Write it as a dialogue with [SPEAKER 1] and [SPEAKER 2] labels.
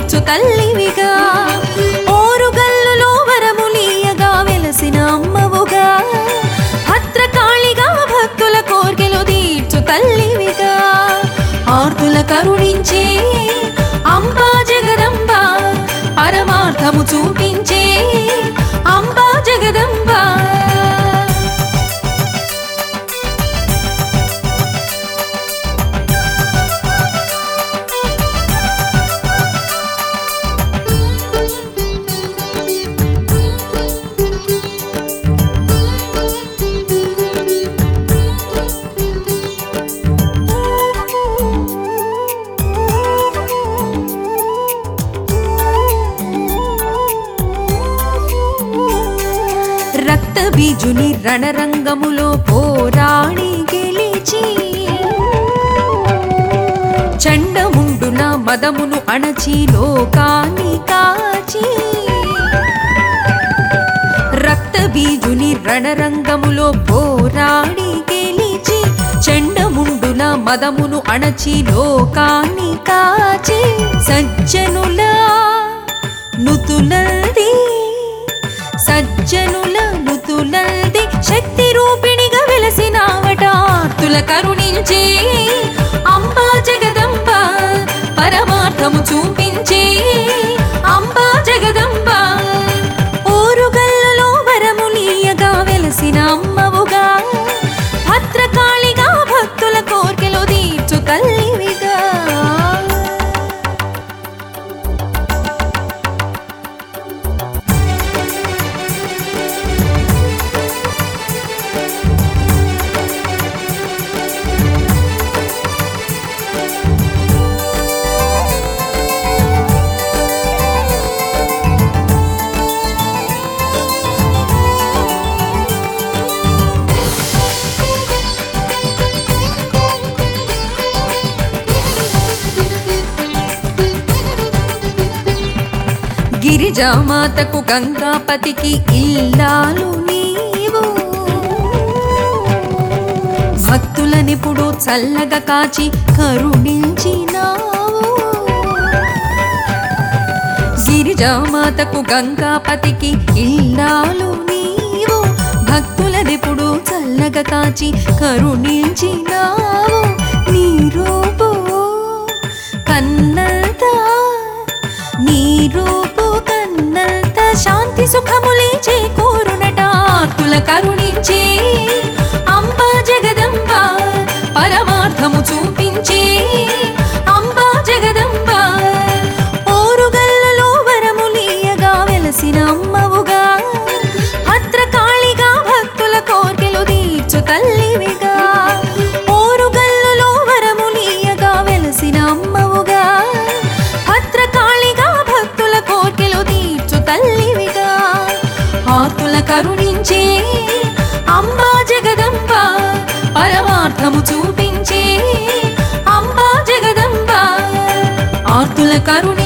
[SPEAKER 1] తీర్చు తల్లివిగా ఓరుగల్లులో వరములీయగా వెలసిన అమ్మవుగా భద్రకాళిగా భక్తుల కోర్కెలు తీర్చు తల్లివిగా ఆర్తుల కరుణించే అంబా జగదంబ పరమార్థము చూపించే అంబా జగదంబ రక్త బీజుని రణరంగములో పోరాడి గెలిచి చండముండున మదమును అణచి లోకాన్ని కాచి రక్త బీజుని రణరంగములో పోరాడి గెలిచి చెండముండున మదమును అణచి లోకాన్ని కాచి సజ్జనుల నుతులల్ది సజ్జనుల నుతులల్ది శక్తి రూపిణిగా వెలసినావట తుల కరుణించే అంబా జగదంబ పరమార్థము చూపించే అంబా జగదంబ ఓరుగల్లులో వరములీయగా వెలసిన అమ్మవుగా భద్రకాళిగా భక్తుల కోర్కెలు తీర్చు తల్లివిగా గిరిజామాతకు గంగాపతికి ఇల్లాలు నీవు భక్తులనిప్పుడు చల్లగా కాచి కరుణించినావు గిరిజామాతకు గంగాపతికి ఇల్లాలు నీవు భక్తులనిప్పుడు చల్లగా కాచి కరుణించినావు నీ రూపు కన్నల్తా నీ రూపు కన్నంత శాంతి సుఖములే చేకూరునట ఆర్తుల కరుణించే అంబా జగదంబ పరమార్థము చూపించే అంబా జగదంబ ఓరుగల్లలో వరములీయగా వెలసిన అమ్మవుగా భద్రకాళిగా భక్తుల కోర్కెలు తీర్చు తల్లివిగా ఓరుగల్లులో వరములీయగా వెలసిన అమ్మవుగా భద్రకాళిగా భక్తుల కోర్కెలు తీర్చు తల్లివిగా ఆర్తుల కరుణించే అంబా జగదంబ పరమార్థము చూపించే అంబా జగదంబ ఆర్తుల కరుణి